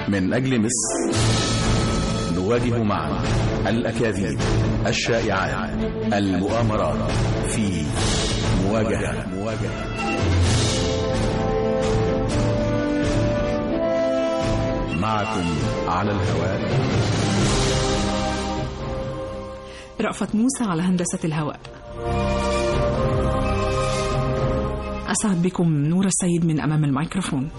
من أجل مصر نواجه معا الأكاذيب الشائعات المؤامرات في مواجهة مواجهة معكم على الهواء رأفت موسى على هندسة الهواء أسعد بكم نور السيد من أمام الميكروفون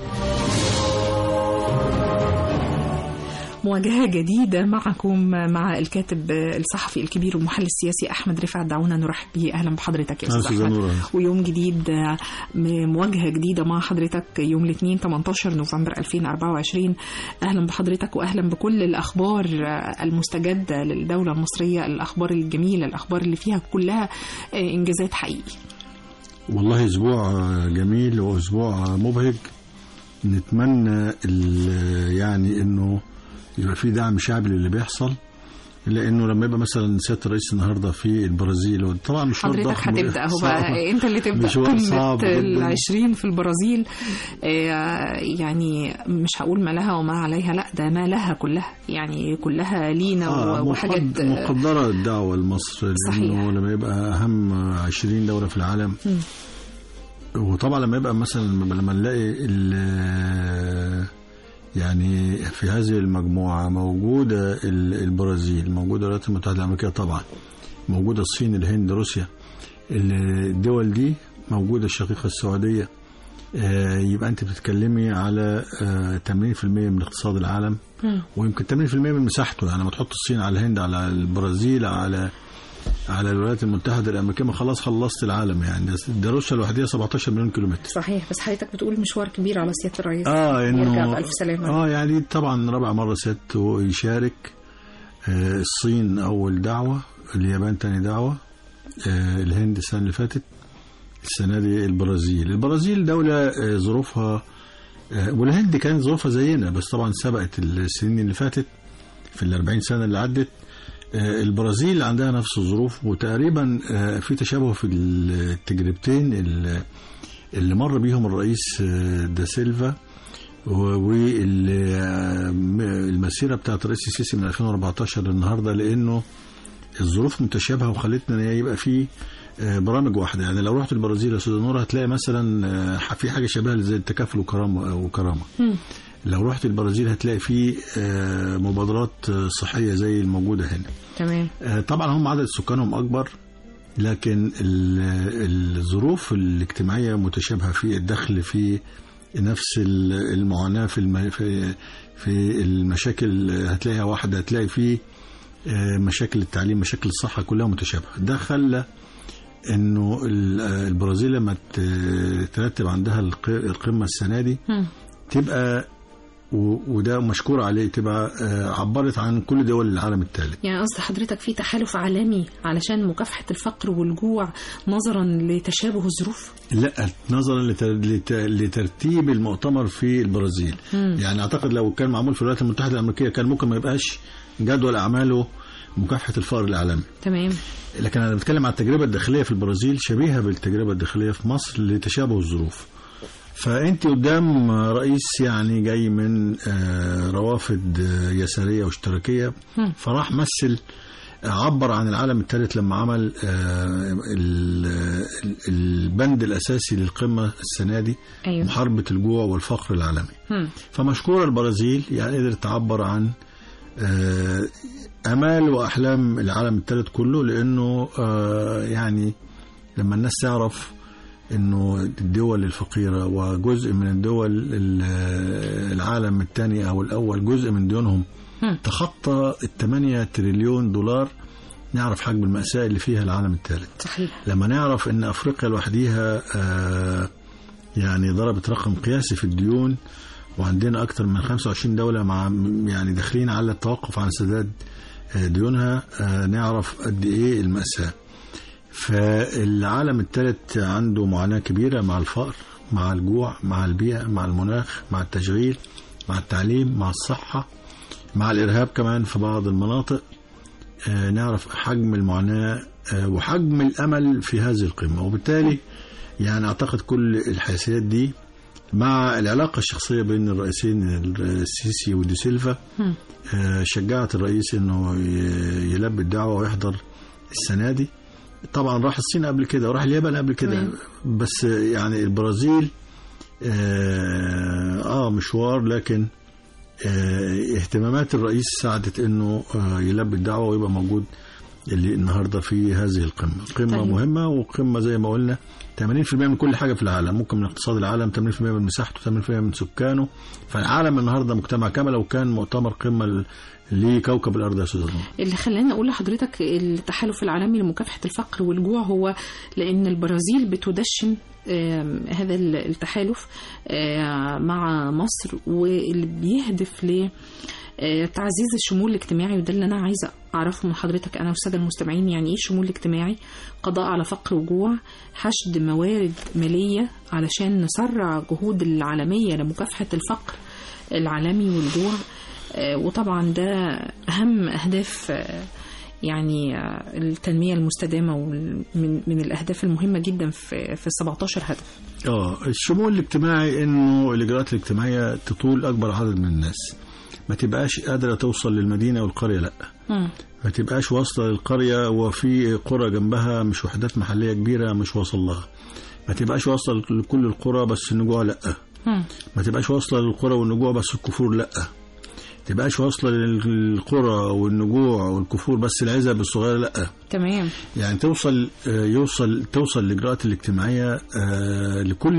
مواجهة جديدة معكم مع الكاتب الصحفي الكبير والمحلل السياسي أحمد رفعت دعونا نرحب به أهلا بحضرتك يا أستاذ أحمد ويوم جديد مواجهة جديدة مع حضرتك يوم الاثنين 18 نوفمبر 2024 أهلا بحضرتك وأهلا بكل الأخبار المستجدة للدولة المصرية الأخبار الجميلة الأخبار اللي فيها كلها إنجازات حقيقي والله أسبوع جميل وأسبوع مبهج نتمنى يعني انه يبقى في دعم شعبي للي بيحصل لانه لما يبقى مثلا سياده الرئيس النهارده في البرازيل طبعا مشوار حضرتك ضخم هتبدا اهو بقى انت اللي تبدا مشوار صعب قمه جداً. العشرين في البرازيل آه، يعني مش هقول ما لها وما عليها لا ده ما لها كلها يعني كلها لينا آه وحاجات مقد- مقدره الدعوه لمصر صحيح. لانه لما يبقى اهم 20 دوله في العالم وطبعا لما يبقى مثلا لما نلاقي ال- يعني في هذه المجموعه موجوده ال- البرازيل موجوده الولايات المتحده الامريكيه طبعا موجوده الصين الهند روسيا الدول دي موجوده الشقيقه السعوديه آه، يبقى انت بتتكلمي على آه، 80% من اقتصاد العالم مم. ويمكن 80% من مساحته يعني لما تحط الصين على الهند على البرازيل على على الولايات المتحده الامريكيه ما خلاص خلصت العالم يعني ده- ده روسيا لوحدها 17 مليون كيلومتر صحيح بس حضرتك بتقول مشوار كبير على سياده الرئيس اه يرجع انه بألف سلامة اه يعني طبعا رابع مره سيادته يشارك آه الصين اول دعوه اليابان تاني دعوه آه الهند السنه اللي فاتت السنه دي البرازيل البرازيل دوله آه ظروفها آه والهند كانت ظروفها زينا بس طبعا سبقت السنين اللي فاتت في ال 40 سنه اللي عدت آه، البرازيل عندها نفس الظروف وتقريبا آه، في تشابه في التجربتين اللي- اللي مر بيهم الرئيس آه، دا سيلفا والمسيره بتاعت الرئيس السيسي من 2014 للنهارده لانه الظروف متشابهه وخلتنا إن يبقى في آه، برامج واحده يعني لو رحت البرازيل يا استاذ نور هتلاقي مثلا آه، في حاجه شبيهه زي التكافل وكرامه وكرامه مم. لو رحت البرازيل هتلاقي في آه، مبادرات آه، صحيه زي الموجوده هنا تمام آه، طبعا هم عدد سكانهم اكبر لكن ال- الظروف الاجتماعيه متشابهه في الدخل في نفس ال- المعاناه في الم- في في المشاكل هتلاقيها واحده هتلاقي في آه، مشاكل التعليم مشاكل الصحه كلها متشابهه ده خلى انه ال- آه، البرازيل لما ت- ترتب عندها الق- القمه السنه دي مم. تبقى و- وده مشكور عليه تبقى آه، عبرت عن كل دول العالم الثالث يعني قصد حضرتك في تحالف عالمي علشان مكافحة الفقر والجوع نظرا لتشابه الظروف لا نظرا لتر- لت- لترتيب المؤتمر في البرازيل مم. يعني اعتقد لو كان معمول في الولايات المتحده الامريكيه كان ممكن ما يبقاش جدول اعماله مكافحه الفقر العالمي تمام لكن انا بتكلم عن التجربه الداخليه في البرازيل شبيهه بالتجربه الداخليه في مصر لتشابه الظروف فانت قدام رئيس يعني جاي من آه، روافد آه، يساريه واشتراكيه مم. فراح مثل عبر عن العالم الثالث لما عمل آه، ال- ال- البند الاساسي للقمه السنه دي ايوه محاربه الجوع والفقر العالمي مم. فمشكورة البرازيل يعني قدرت تعبر عن آه، امال واحلام العالم الثالث كله لانه آه، يعني لما الناس تعرف انه الدول الفقيره وجزء من الدول ال- العالم الثاني او الاول جزء من ديونهم مم. تخطى ال 8 تريليون دولار نعرف حجم المأساة اللي فيها العالم الثالث صحيح لما نعرف ان افريقيا لوحديها آه، يعني ضربت رقم قياسي في الديون وعندنا اكثر من 25 دوله مع يعني داخلين على التوقف عن سداد آه، ديونها آه، نعرف قد ايه المأساة فالعالم الثالث عنده معاناة كبيرة مع الفقر مع الجوع مع البيئة مع المناخ مع التشغيل مع التعليم مع الصحة مع الإرهاب كمان في بعض المناطق آه، نعرف حجم المعاناة آه، وحجم الأمل في هذه القمة وبالتالي يعني أعتقد كل الحيثيات دي مع العلاقة الشخصية بين الرئيسين السيسي ودي سيلفا شجعت الرئيس انه يلبي الدعوة ويحضر السنة دي طبعا راح الصين قبل كده وراح اليابان قبل كده بس يعني البرازيل اه, آه مشوار لكن آه اهتمامات الرئيس ساعدت انه آه يلبي الدعوة ويبقى موجود اللي النهارده في هذه القمه، قمه طيب. مهمه وقمه زي ما قلنا 80% من كل حاجه في العالم، ممكن من اقتصاد العالم 80% من مساحته 80% من سكانه، فالعالم النهارده مجتمع كما لو كان مؤتمر قمه لكوكب الارض يا استاذ اللي خلاني اقول لحضرتك التحالف العالمي لمكافحه الفقر والجوع هو لان البرازيل بتدشن هذا التحالف مع مصر واللي بيهدف ل تعزيز الشمول الاجتماعي وده اللي انا عايزه اعرفه من حضرتك انا والساده المستمعين يعني ايه الشمول الاجتماعي قضاء على فقر وجوع حشد موارد ماليه علشان نسرع جهود العالميه لمكافحه الفقر العالمي والجوع وطبعا ده اهم اهداف يعني التنميه المستدامه من من الاهداف المهمه جدا في في 17 هدف. اه الشمول الاجتماعي انه الاجراءات الاجتماعيه تطول اكبر عدد من الناس. ما تبقاش قادرة توصل للمدينة والقرية لا م. ما تبقاش واصلة للقرية وفي قرى جنبها مش وحدات محلية كبيرة مش واصل لها ما تبقاش واصلة لكل القرى بس النجوع لا م. ما تبقاش واصلة للقرى والنجوع بس الكفور لا تبقاش واصلة للقرى والنجوع والكفور بس العزب الصغيرة لا تمام يعني توصل يوصل توصل الاجراءات الاجتماعيه لكل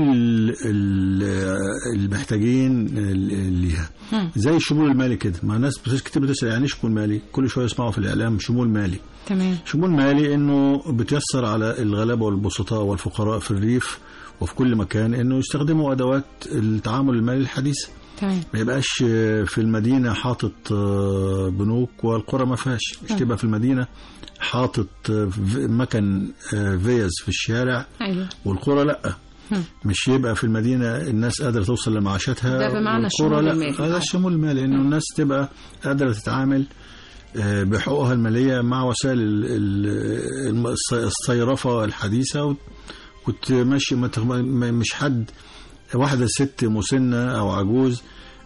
المحتاجين ليها زي الشمول المالي كده ما ناس كتير بتسال يعني شمول مالي كل شويه يسمعوا في الاعلام شمول مالي تمام شمول مالي انه بتيسر على الغلابه والبسطاء والفقراء في الريف وفي كل مكان انه يستخدموا ادوات التعامل المالي الحديثه تمام ما يبقاش في المدينه حاطط بنوك والقرى ما فيهاش مش تبقى في المدينه حاطط مكن فيز في الشارع أيوة. والقرى لا مش يبقى في المدينه الناس قادره توصل لمعاشاتها ده بمعنى الشمول المالي هذا الشمول المالي انه الناس تبقى قادره تتعامل بحقوقها الماليه مع وسائل الصيرفه الحديثه وتمشي مش حد واحده ست مسنه او عجوز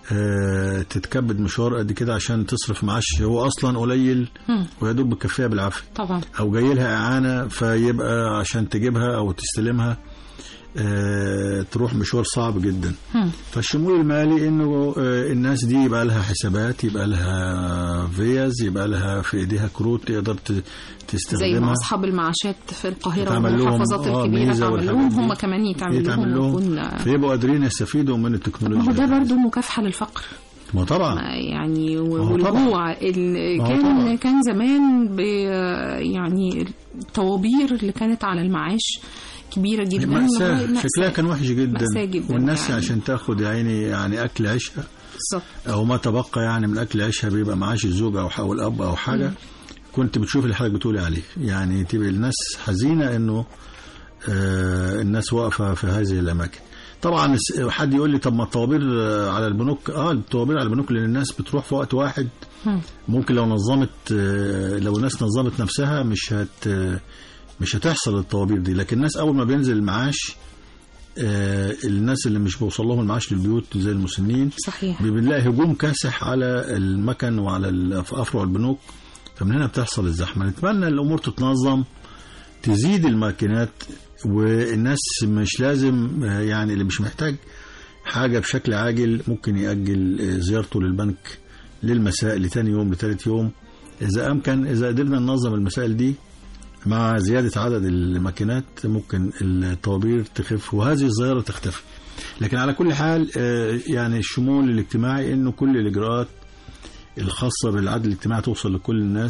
تتكبد مشوار قد كده عشان تصرف معاش هو اصلا قليل ويا دوب بتكفيها بالعافيه طبعا او جاي لها اعانه فيبقى عشان تجيبها او تستلمها آه تروح مشوار صعب جدا هم. فالشمول المالي انه آه الناس دي يبقى لها حسابات يبقى لها فيز يبقى لها في ايديها كروت تقدر تستخدمها زي ما اصحاب المعاشات في القاهره والمحافظات آه الكبيره تعمل لهم هم كمان يتعمل لهم, لهم فيبقوا قادرين يستفيدوا من التكنولوجيا ما هو ده برضه مكافحه للفقر ما طبعا يعني والجوع كان كان زمان يعني الطوابير اللي كانت على المعاش كبيره جدا مأساة شكلها كان وحش جدا, جدا والناس يعني. عشان تاخد يعني يعني اكل عيشها بالظبط او ما تبقى يعني من اكل عيشها بيبقى معاش الزوج او الاب او حاجه م. كنت بتشوف اللي حضرتك بتقولي عليه يعني تبقى الناس حزينه انه آه الناس واقفه في هذه الاماكن طبعا حد يقول لي طب ما الطوابير على البنوك اه الطوابير على البنوك لان الناس بتروح في وقت واحد ممكن لو نظمت لو الناس نظمت نفسها مش هت مش هتحصل الطوابير دي لكن الناس اول ما بينزل المعاش آه الناس اللي مش بيوصل لهم المعاش للبيوت زي المسنين صحيح بنلاقي هجوم كاسح على المكن وعلى افرع البنوك فمن هنا بتحصل الزحمه نتمنى الامور تتنظم تزيد الماكينات والناس مش لازم يعني اللي مش محتاج حاجة بشكل عاجل ممكن يأجل زيارته للبنك للمساء لتاني يوم لتالت يوم إذا أمكن إذا قدرنا ننظم المسائل دي مع زيادة عدد الماكينات ممكن الطوابير تخف وهذه الظاهرة تختفي لكن على كل حال يعني الشمول الاجتماعي انه كل الاجراءات الخاصة بالعدل الاجتماعي توصل لكل الناس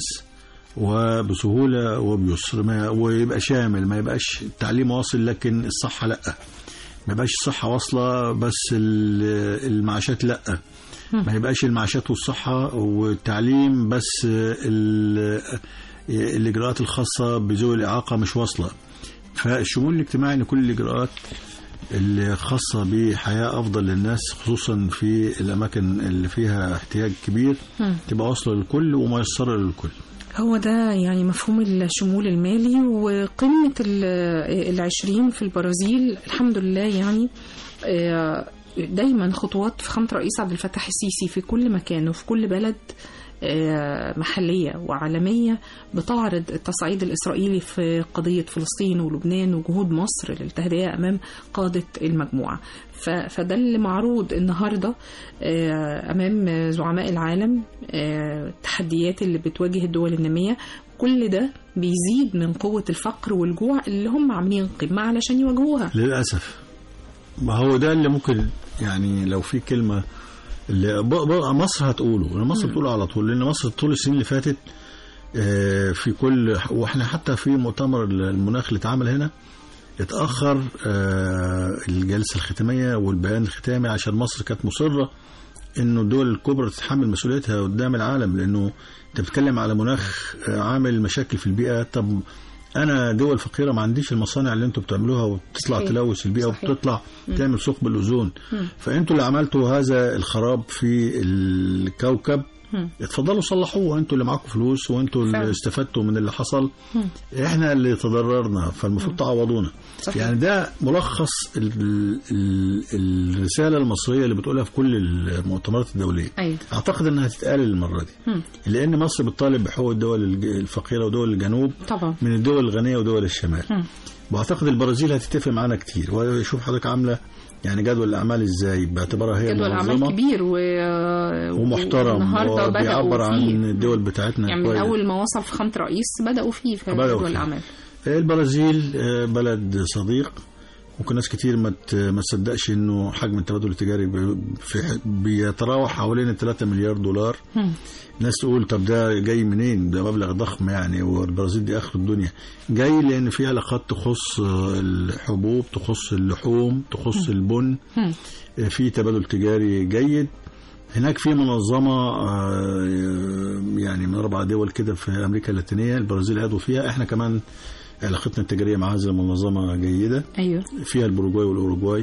وبسهولة وبيسر ما ويبقى شامل ما يبقاش التعليم واصل لكن الصحة لأ ما يبقاش الصحة واصلة بس المعاشات لأ ما يبقاش المعاشات والصحة والتعليم بس الإجراءات الخاصة بذوي الإعاقة مش واصلة فالشمول الاجتماعي ان كل الإجراءات الخاصة بحياة أفضل للناس خصوصا في الأماكن اللي فيها احتياج كبير تبقى واصلة للكل وميسرة للكل هو ده يعني مفهوم الشمول المالي وقمة العشرين في البرازيل الحمد لله يعني دايما خطوات فخامة الرئيس عبد الفتاح السيسي في كل مكان وفي كل بلد محلية وعالمية بتعرض التصعيد الإسرائيلي في قضية فلسطين ولبنان وجهود مصر للتهدئة أمام قادة المجموعة فده اللي معروض النهاردة أمام زعماء العالم التحديات اللي بتواجه الدول النامية كل ده بيزيد من قوة الفقر والجوع اللي هم عاملين قمة علشان يواجهوها للأسف ما هو ده اللي ممكن يعني لو في كلمة اللي مصر هتقوله مصر بتقوله على طول لان مصر طول السنين اللي فاتت في كل واحنا حتى في مؤتمر المناخ اللي اتعمل هنا اتاخر الجلسه الختاميه والبيان الختامي عشان مصر كانت مصره انه الدول الكبرى تتحمل مسؤوليتها قدام العالم لانه انت بتتكلم على مناخ عامل مشاكل في البيئه طب انا دول فقيره ما عنديش المصانع اللي انتم بتعملوها وتطلع صحيح. تلوث البيئه صحيح. وبتطلع م. تعمل ثقب الاوزون فانتوا اللي عملتوا هذا الخراب في الكوكب م. اتفضلوا صلحوه انتوا اللي معاكم فلوس وانتوا اللي استفدتوا من اللي حصل م. احنا اللي تضررنا فالمفروض تعوضونا صحيح. يعني ده ملخص ال ال الرساله المصريه اللي بتقولها في كل المؤتمرات الدوليه أيوة. اعتقد انها تتقال المره دي م. لان مصر بتطالب بحقوق الدول الفقيره ودول الجنوب طبعا. من الدول الغنيه ودول الشمال م. واعتقد البرازيل هتتفق معانا كتير وشوف حضرتك عامله يعني جدول الاعمال ازاي باعتبارها هي جدول اعمال كبير و... ومحترم وبيعبر عن الدول بتاعتنا يعني من اول ما وصل فخامه رئيس بداوا فيه في جدول الاعمال البرازيل بلد صديق ممكن ناس كتير ما ما تصدقش انه حجم التبادل التجاري في بيتراوح حوالين 3 مليار دولار الناس تقول طب ده جاي منين ده مبلغ ضخم يعني والبرازيل دي اخر الدنيا جاي لان في علاقات تخص الحبوب تخص اللحوم تخص البن في تبادل تجاري جيد هناك في منظمة يعني من أربع دول كده في أمريكا اللاتينية البرازيل عضو فيها احنا كمان علاقتنا التجارية مع هذه المنظمة جيدة أيوة. فيها البروجواي والأوروجواي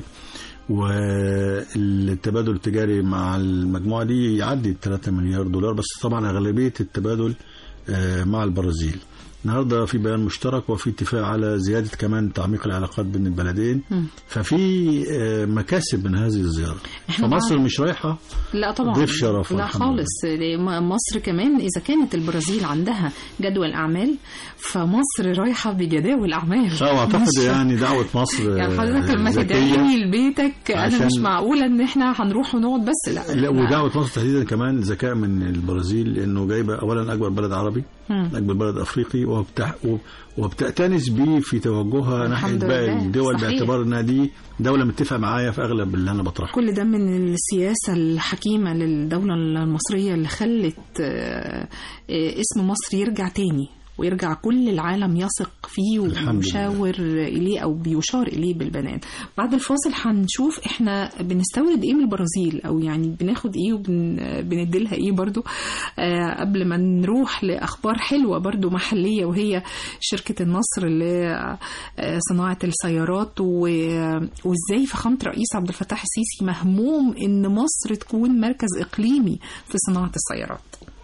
والتبادل التجاري مع المجموعة دي يعدي 3 مليار دولار بس طبعا أغلبية التبادل مع البرازيل النهارده في بيان مشترك وفي اتفاق على زياده كمان تعميق العلاقات بين البلدين م. ففي مكاسب من هذه الزياره فمصر مش رايحه لا طبعا ضيف شرف لا خالص مصر كمان اذا كانت البرازيل عندها جدول اعمال فمصر رايحه بجداول اعمال اه اعتقد يعني دعوه مصر يعني حضرتك لما تدعيني لبيتك انا مش معقوله ان احنا هنروح ونقعد بس لا لا ودعوه مصر تحديدا كمان ذكاء من البرازيل لانه جايبه اولا اكبر بلد عربي مم. اكبر بلد افريقي وبتح... وبتأتنس بيه في توجهها ناحيه باقي الدول صحيح. باعتبار انها دي دوله متفقه معايا في اغلب اللي انا بطرحه كل ده من السياسة الحكيمة للدولة المصرية اللي خلت اسم مصر يرجع تاني ويرجع كل العالم يثق فيه ويشاور إليه أو بيشار إليه بالبنان بعد الفاصل هنشوف إحنا بنستورد إيه من البرازيل أو يعني بناخد إيه وبنديلها إيه برضو آه قبل ما نروح لأخبار حلوة برضو محلية وهي شركة النصر لصناعة السيارات وإزاي فخامة رئيس عبد الفتاح السيسي مهموم إن مصر تكون مركز إقليمي في صناعة السيارات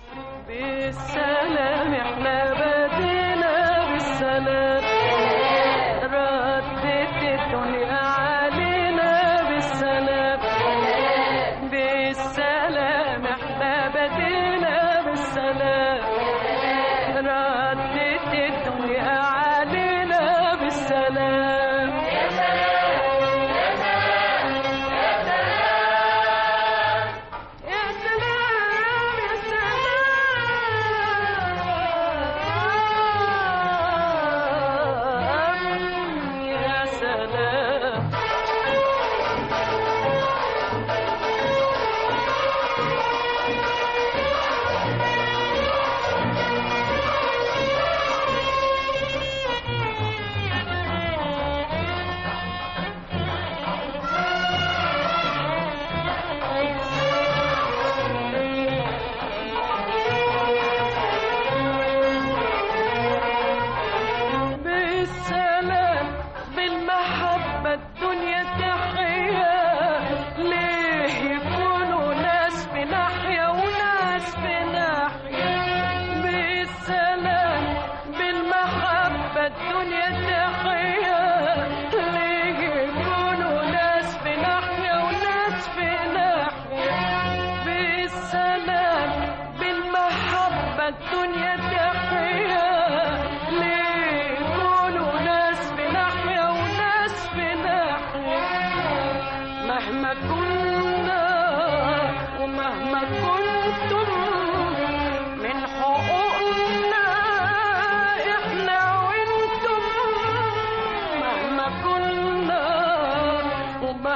بالسلام احنا بدينا بالسلام ردت الدنيا علينا بالسلام بالسلام احنا بدينا بالسلام ردت الدنيا علينا بالسلام يا سلام يا سلام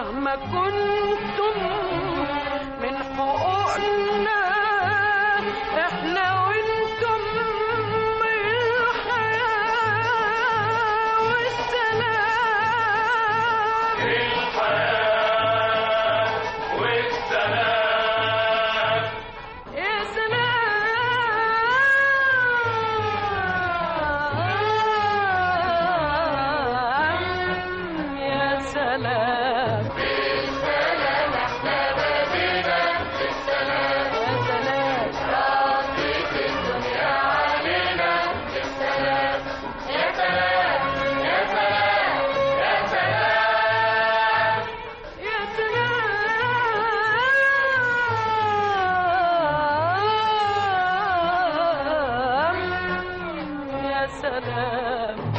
مهما كنتم من حقوقنا احنا وانتم الحياة والسلام يا سلام يا سلام يا سلام يا سلام يا سلام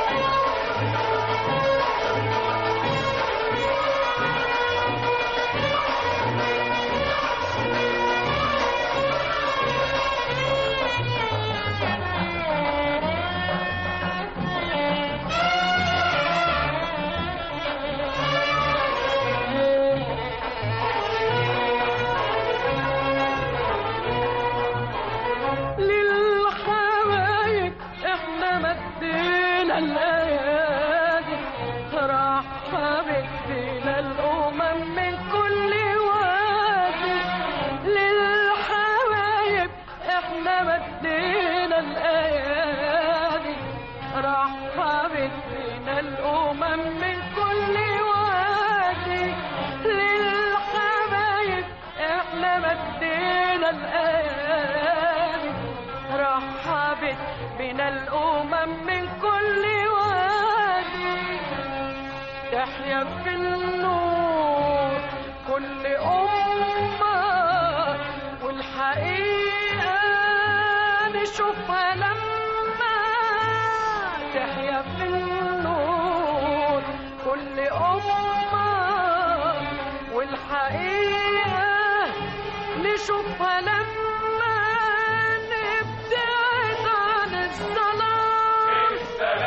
للحبايب احنا مدينا الايادي رحبت بينا الامم من كل وادي للحبايب احنا مدينا الايادي رحبت بينا الامم من كل وادي للحبايب احنا مدينا الايادي رحبت بنا الامم من كل وادي تحيا في النور كل امه والحقيقه نشوفها لما تحيا في النور كل امه والحقيقه نشوفها لما نبتعد عن الظلام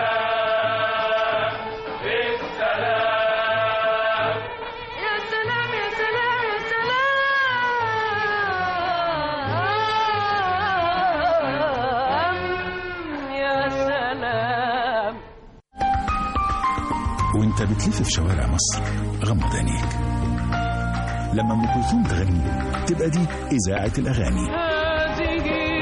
يا سلام يا سلام يا سلام يا سلام وانت بتلف في شوارع مصر غمض عينيك لما ام كلثوم تغني تبقى دي اذاعه الاغاني هذه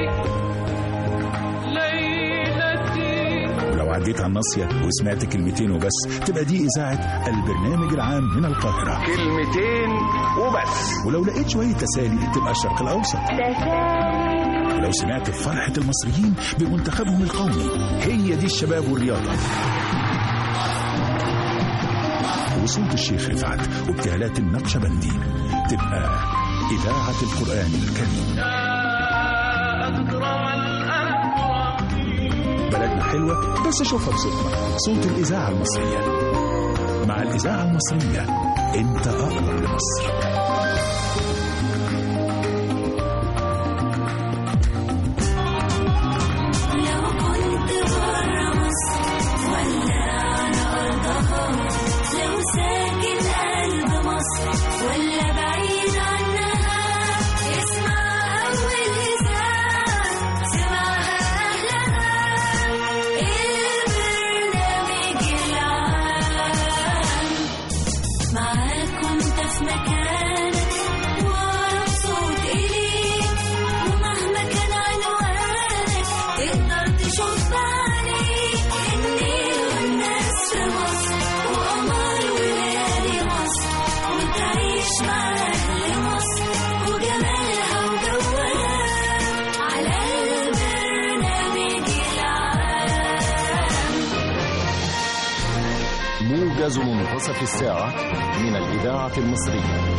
ليلتي ولو عديت على الناصيه وسمعت كلمتين وبس تبقى دي اذاعه البرنامج العام من القاهره كلمتين وبس ولو لقيت شويه تسالي تبقى الشرق الاوسط ولو سمعت فرحه المصريين بمنتخبهم القومي هي دي الشباب والرياضه وصوت الشيخ رفعت وابتهالات النقشبندي تبقى إذاعة القرآن الكريم بلدنا حلوة بس شوفها بصوتنا صوت الإذاعة المصرية مع الإذاعة المصرية أنت أقرب لمصر لو كنت برا مصر ولا على أرضها لو ساكن قلب مصر ولا بعيد عنها اسمع أول إذاعة سمعها أهلها البرنامج العام معاك وانت في مكانك وأقرب صوت إليك ومهما كان عنوانك تقدر تشوف بعينيك النيل والناس في مصر وقمر وليالي مصر وتعيش مع أهل مصر وجمالها وجوها على البرنامج العام موجز منتصف الساعة من الإذاعة المصرية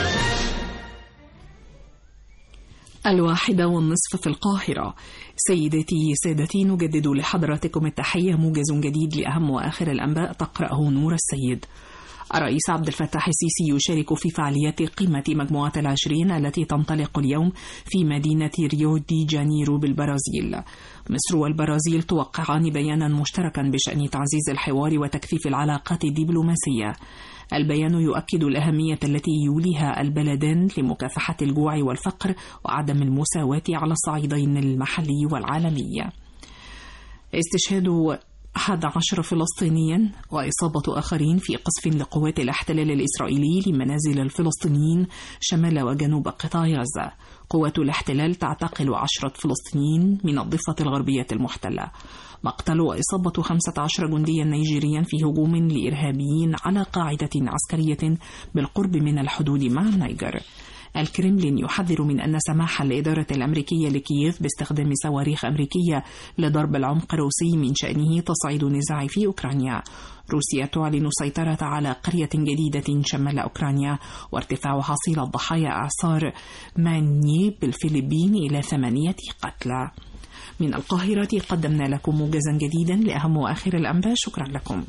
الواحدة والنصف في القاهرة سيداتي سادتي نجدد لحضراتكم التحية موجز جديد لأهم وآخر الأنباء تقرأه نور السيد الرئيس عبد الفتاح السيسي يشارك في فعاليات قمة مجموعة العشرين التي تنطلق اليوم في مدينة ريو دي جانيرو بالبرازيل مصر والبرازيل توقعان بيانا مشتركا بشأن تعزيز الحوار وتكثيف العلاقات الدبلوماسية البيان يؤكد الأهمية التي يوليها البلدان لمكافحة الجوع والفقر وعدم المساواة على الصعيدين المحلي والعالمي استشهاد 11 فلسطينيا وإصابة آخرين في قصف لقوات الاحتلال الإسرائيلي لمنازل الفلسطينيين شمال وجنوب قطاع غزة قوات الاحتلال تعتقل عشرة فلسطينيين من الضفة الغربية المحتلة مقتل وإصابة 15 جنديا نيجيريا في هجوم لإرهابيين على قاعدة عسكرية بالقرب من الحدود مع النيجر الكرملين يحذر من أن سماح الإدارة الأمريكية لكييف باستخدام صواريخ أمريكية لضرب العمق الروسي من شأنه تصعيد النزاع في أوكرانيا روسيا تعلن السيطرة على قرية جديدة شمال أوكرانيا وارتفاع حصيلة ضحايا إعصار ماني بالفلبين إلى ثمانية قتلى من القاهرة قدمنا لكم موجزا جديدا لأهم وآخر الأنباء شكرا لكم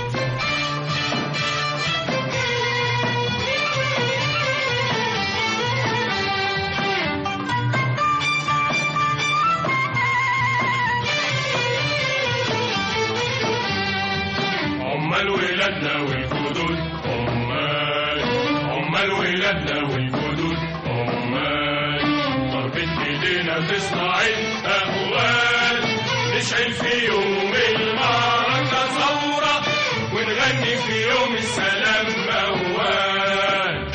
عمال ولادنا والجدود عمال عمال ولادنا والجدود عمال ضربة ايدينا تصنع الاهوال نشعل في يوم المعركة ثورة ونغني في يوم السلام موال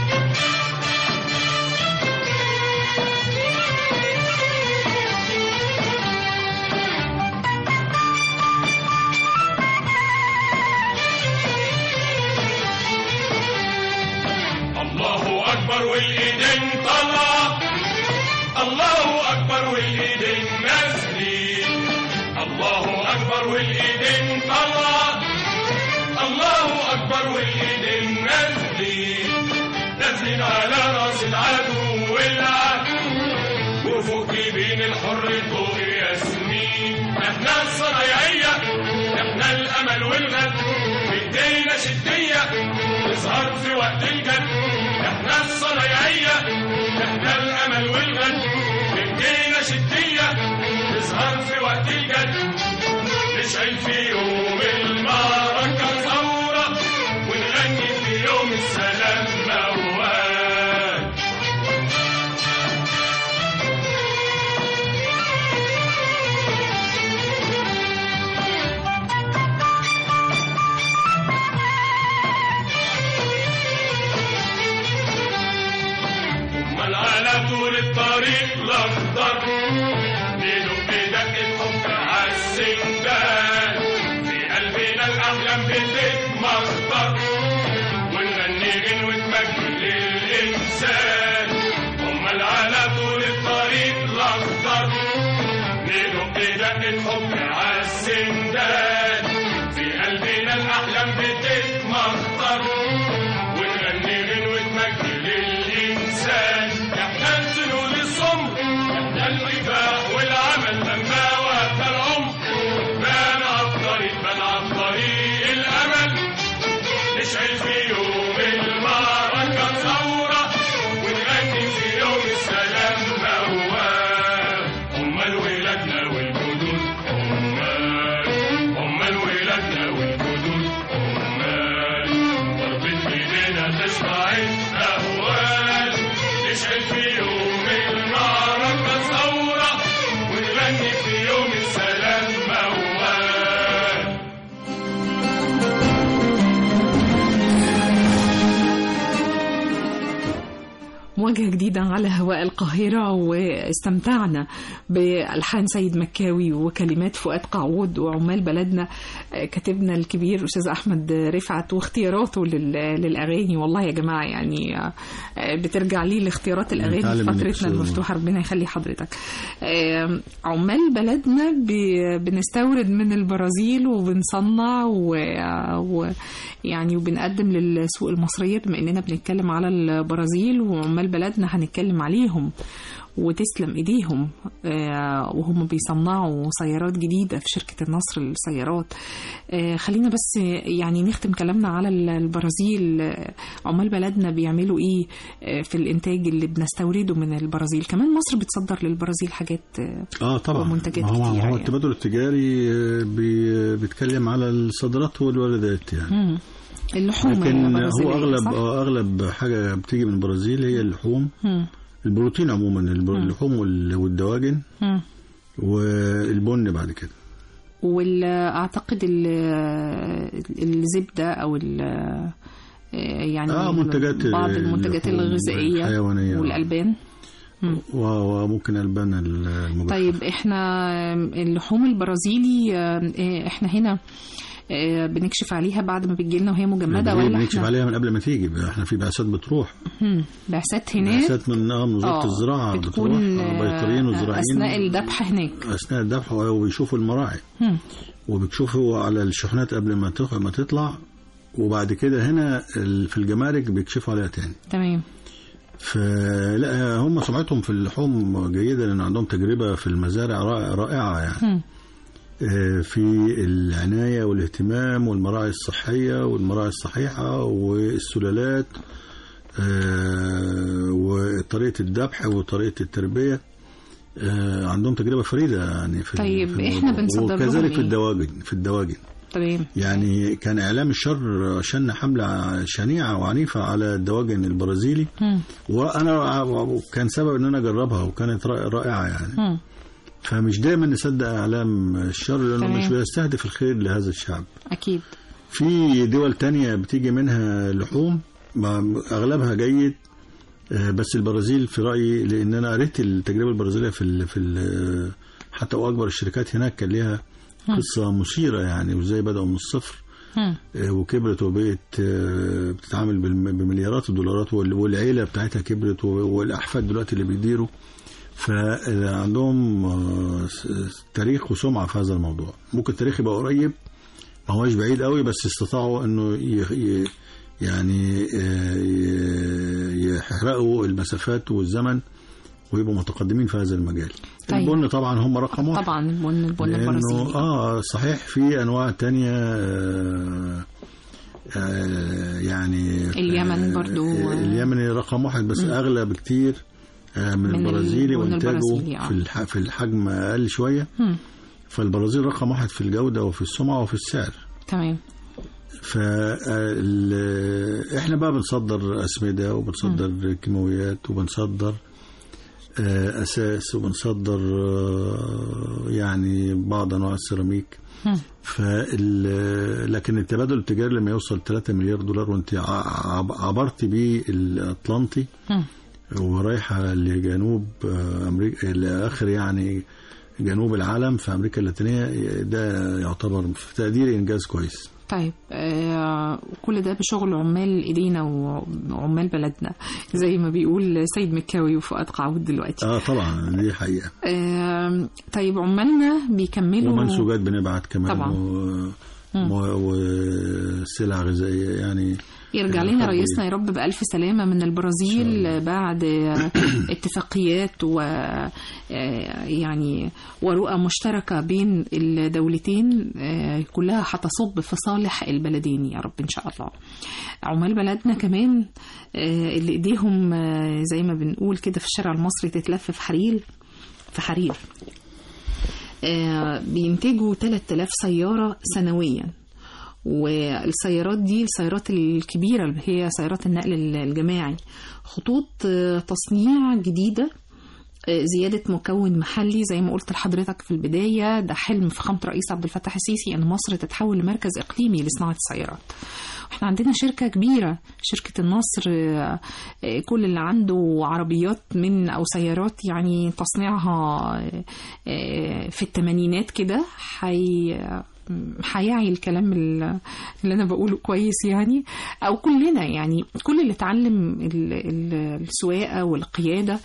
الله اكبر والايدين طلع الله اكبر والايدين نازلين الله اكبر والايدين طلع الله اكبر والايدين نازلين نازلين على راس العدو والعدو وفوق جبين الحر طوق ياسمين احنا الصنايعية احنا الامل والغد بايدينا شدية نظهر في وقت الجد احنا الصنايعية احنا الامل والغد بايدينا شدية نظهر في وقت الجد نشعل في يوم المعركة ثورة ونغني في يوم السلام موال امال على طول الطريق الاخضر ندق دقة حب عالسندان في قلبنا الاحلام بتتمخضر ونغني غنوة مجد للانسان امال على طول الطريق الاخضر ندق دقة حب عالسندان في قلبنا الاحلام بتتمخضر ونغني غنوة مجد للإنسان احنا الجنود الصم احنا الكفاح والعمل لما وقت العمر بان عالطريق بان عالطريق الأمل نشعل في يوم المعركة ثورة ونغني في يوم السلام موال أمال ولادنا والجدود أمال أمال ولادنا والجدود أمال ضربة إيدينا تشرع الأهوال نشعل في يوم المعركة ثورة ونغني في يوم السلام موال مواجهة جديدة على هواء القاهرة واستمتعنا بألحان سيد مكاوي وكلمات فؤاد قعود وعمال بلدنا كاتبنا الكبير أستاذ أحمد رفعت واختياراته لل- للأغاني والله يا جماعة يعني بترجع لي لاختيارات الأغاني في نتعلم منك فترتنا أستاذ المفتوحة ربنا يخلي حضرتك آم، عمال بلدنا ب- بنستورد من البرازيل وبنصنع و... و... يعني وبنقدم للسوق المصرية بما اننا بنتكلم على البرازيل وعمال بلدنا هنتكلم عليهم وتسلم ايديهم آه، وهم بيصنعوا سيارات جديدة في شركة النصر للسيارات آه، خلينا بس يعني نختم كلامنا على ال- البرازيل آه، عمال بلدنا بيعملوا ايه آه، في الانتاج اللي بنستورده من البرازيل كمان مصر بتصدر للبرازيل حاجات آه، اه طبعا ومنتجات ما هو, كتيرة ما هو يعني. التبادل التجاري آه، بي- بيتكلم على الصادرات والواردات يعني مم. اللحوم لكن البرازيلية، هو اغلب صح؟ آه، اغلب حاجه بتيجي من البرازيل هي اللحوم مم. البروتين عموما البر- اللحوم وال- والدواجن مم. والبن بعد كده واعتقد الزبده او ال يعني اه منتجات بعض المنتجات اللحوم الغذائيه الحيوانيه والالبان و- وممكن البان المجففه طيب احنا اللحوم البرازيلي آه، احنا هنا آه، بنكشف عليها بعد ما بتجيلنا وهي مجمده دي ولا بنكشف احنا عليها من قبل ما تيجي احنا في بعثات بتروح مم. بعثات هناك بعثات من اه من وزاره آه، الزراعه بتكون بتروح آه، بيطريين آه، وزراعيين اثناء الذبح هناك اثناء الذبح وبيشوفوا المراعي مم. وبيكشفوا على الشحنات قبل ما تخ- ما تطلع وبعد كده هنا ال- في الجمارك بيكشفوا عليها تاني تمام فلا هم سمعتهم في اللحوم جيدة لأن عندهم تجربة في المزارع رائع- رائعة يعني مم. آه، في العناية والاهتمام والمراعي الصحية والمراعي الصحيحة والسلالات آه، وطريقة الذبح وطريقة التربية آه، عندهم تجربة فريدة يعني في طيب، في إحنا الموضوع. بنصدر لهم وكذلك إيه؟ في الدواجن في الدواجن تمام يعني كان إعلام الشر شن حملة شنيعة وعنيفة على الدواجن البرازيلي مم. وأنا كان سبب إن أنا أجربها وكانت رائ- رائعة يعني مم. فمش دايما نصدق إعلام الشر لأنه تمام. مش بيستهدف الخير لهذا الشعب اكيد في دول تانية بتيجي منها لحوم ما- أغلبها جيد آه، بس البرازيل في رأيي لأن أنا قريت التجربة البرازيلية في ال في ال حتى وأكبر الشركات هناك كان ليها قصة مثيرة يعني وإزاي بدأوا من الصفر مم. آه، وكبرت وبقت آه، بتتعامل بالم- بمليارات الدولارات وال- والعيلة بتاعتها كبرت و- والأحفاد دلوقتي اللي بيديروا فعندهم آه، س- تاريخ وسمعة في هذا الموضوع ممكن التاريخ يبقى قريب ما هوش بعيد قوي بس استطاعوا انه ي- ي- يعني آه، ي- يحرقوا المسافات والزمن ويبقوا متقدمين في هذا المجال طيب. البن طبعا هم رقم واحد طبعا البن البن لانه البرازيلي اه صحيح في انواع تانية آه آه يعني اليمن آه، برضو. آه، اليمني رقم واحد بس اغلى بكتير آه من, من البرازيلي البن وانتاجه البرازيلي، آه. في الح- في الحجم اقل شويه مم. فالبرازيل رقم واحد في الجوده وفي السمعه وفي السعر تمام ف ال- احنا بقى بنصدر اسمده وبنصدر كيماويات وبنصدر آه، اساس وبنصدر آه، يعني بعض انواع السيراميك مم. فال لكن التبادل التجاري لما يوصل 3 مليار دولار وانت ع- عب- عبرت بيه الاطلنطي مم. ورايحه لجنوب آه، امريكا لاخر يعني جنوب العالم في امريكا اللاتينيه ده يعتبر في تقديري انجاز كويس طيب آه كل ده بشغل عمال ايدينا وعمال بلدنا زي ما بيقول سيد مكاوي وفؤاد قعود دلوقتي اه طبعا دي حقيقه آه طيب عمالنا بيكملوا ومنسوجات بنبعت كمان طبعا. و... و... وسلع غذائيه يعني يرجع لنا رئيسنا يا رب بألف سلامة من البرازيل بعد اتفاقيات و يعني ورؤى مشتركة بين الدولتين كلها هتصب في صالح البلدين يا رب إن شاء الله عمال بلدنا كمان اللي إيديهم زي ما بنقول كده في الشارع المصري تتلف في حرير في حرير بينتجوا 3000 سيارة سنويا والسيارات دي السيارات الكبيرة اللي هي سيارات النقل الجماعي خطوط تصنيع جديدة زيادة مكون محلي زي ما قلت لحضرتك في البداية ده حلم فخامة الرئيس عبد الفتاح السيسي أن مصر تتحول لمركز إقليمي لصناعة السيارات احنا عندنا شركة كبيرة شركة النصر كل اللي عنده عربيات من أو سيارات يعني تصنيعها في الثمانينات كده حي هيعي الكلام اللي انا بقوله كويس يعني او كلنا يعني كل اللي اتعلم السواقه والقياده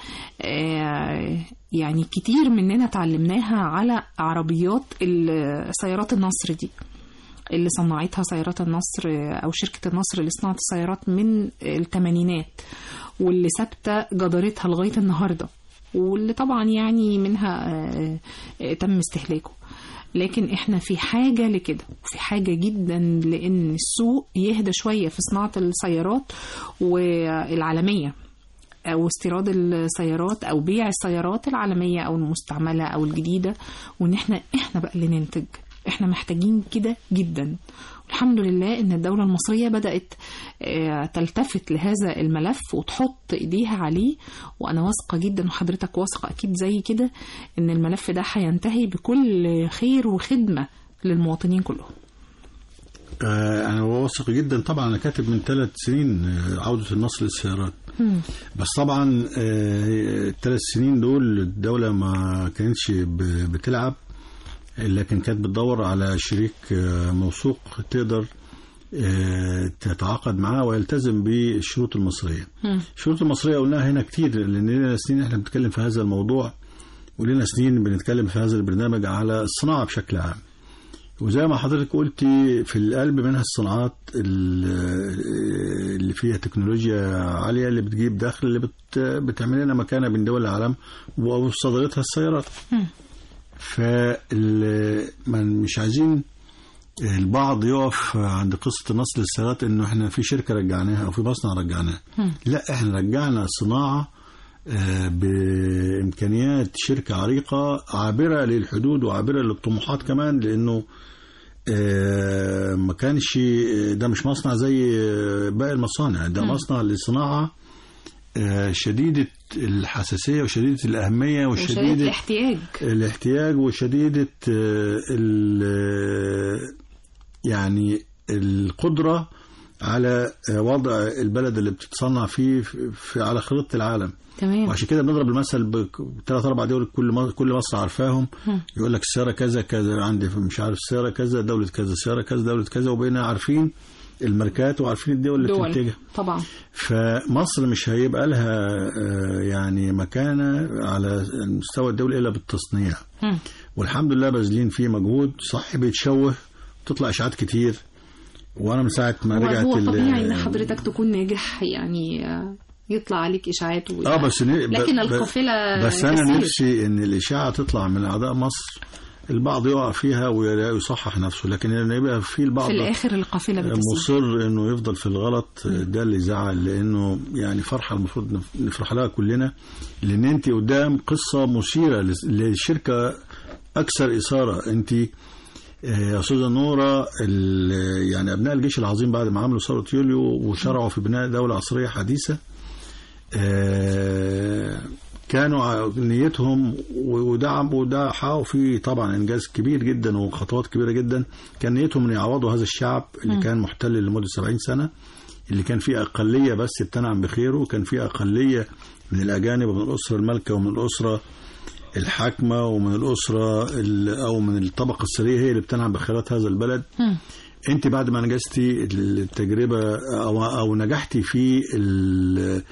يعني كتير مننا اتعلمناها على عربيات سيارات النصر دي اللي صنعتها سيارات النصر او شركه النصر لصناعه السيارات من الثمانينات واللي ثابته جدارتها لغايه النهارده واللي طبعا يعني منها تم استهلاكه لكن احنا في حاجة لكده وفي حاجة جدا لان السوق يهدى شوية في صناعة السيارات والعالمية او استيراد السيارات او بيع السيارات العالمية او المستعملة او الجديدة وان احنا احنا بقى اللي ننتج احنا محتاجين كده جدا الحمد لله ان الدولة المصرية بدأت آه، تلتفت لهذا الملف وتحط ايديها عليه وانا واثقة جدا وحضرتك واثقة اكيد زي كده ان الملف ده هينتهي بكل خير وخدمة للمواطنين كلهم آه، انا واثق جدا طبعا انا كاتب من ثلاث سنين آه، عوده النصر للسيارات بس طبعا الثلاث سنين دول الدوله ما كانتش ب- بتلعب لكن كانت بتدور على شريك آه، موثوق تقدر آه، تتعاقد معاه ويلتزم بالشروط المصريه. الشروط المصريه قلناها هنا كتير لان لنا سنين احنا بنتكلم في هذا الموضوع ولنا سنين بنتكلم في هذا البرنامج على الصناعه بشكل عام. وزي ما حضرتك قلتي في القلب منها الصناعات ال- اللي فيها تكنولوجيا عاليه اللي بتجيب دخل اللي بت بتعمل لنا مكانه بين دول العالم وصدرتها السيارات. فال من- مش عايزين البعض يقف عند قصه النصر للسيارات انه احنا في شركه رجعناها او في مصنع رجعناه. لا احنا رجعنا صناعه آه، بامكانيات شركه عريقه عابره للحدود وعابره للطموحات كمان لانه آه، ما كانش ده مش مصنع زي آه، باقي المصانع ده مصنع لصناعه آه، شديده الحساسيه وشديده الاهميه وشديد وشديده الاحتياج الاحتياج وشديدة آه، ال- آه، يعني القدرة على آه، وضع البلد اللي بتتصنع فيه في في- على خريطة العالم تمام وعشان كده بنضرب المثل بثلاث اربع دول كل م- كل مصر عارفاهم يقول لك السياره كذا كذا عندي مش عارف السياره كذا دوله كذا السياره كذا دوله كذا وبقينا عارفين الماركات وعارفين الدول اللي دول بتنتجها طبعا فمصر مش هيبقى لها آه، يعني مكانة على المستوى الدولي إلا بالتصنيع مم. والحمد لله باذلين فيه مجهود صح بيتشوه تطلع إشاعات كتير وأنا من ساعة ما رجعت هو ال- طبيعي ان حضرتك تكون ناجح يعني آه، يطلع عليك اشاعات و... اه بس ن- ب- لكن ب- القافله بس انا كثير. نفسي ان الاشاعه تطلع من اعداء مصر البعض يقع فيها ويصحح نفسه لكن ان يبقى في البعض في الاخر القافله بتسير مصر انه يفضل في الغلط ده اللي زعل لانه يعني فرحه المفروض نف- نفرح لها كلنا لان انت قدام قصه مثيره لس- لشركه اكثر اثاره انت آه، يا استاذه نوره ال- يعني ابناء الجيش العظيم بعد ما عملوا ثوره يوليو وشرعوا في بناء دوله عصريه حديثه آه، كانوا ع- نيتهم و- ودعم وده حققوا فيه طبعا انجاز كبير جدا وخطوات كبيره جدا كان نيتهم ان يعوضوا هذا الشعب اللي كان محتل لمده 70 سنه اللي كان فيه اقليه بس بتنعم بخيره وكان فيه اقليه من الاجانب ومن الاسره المالكه ومن الاسره الحاكمه ومن الاسره ال- او من الطبقه الثريه هي اللي بتنعم بخيرات هذا البلد انت بعد ما نجزتي التجربه او او نجحتي في ال-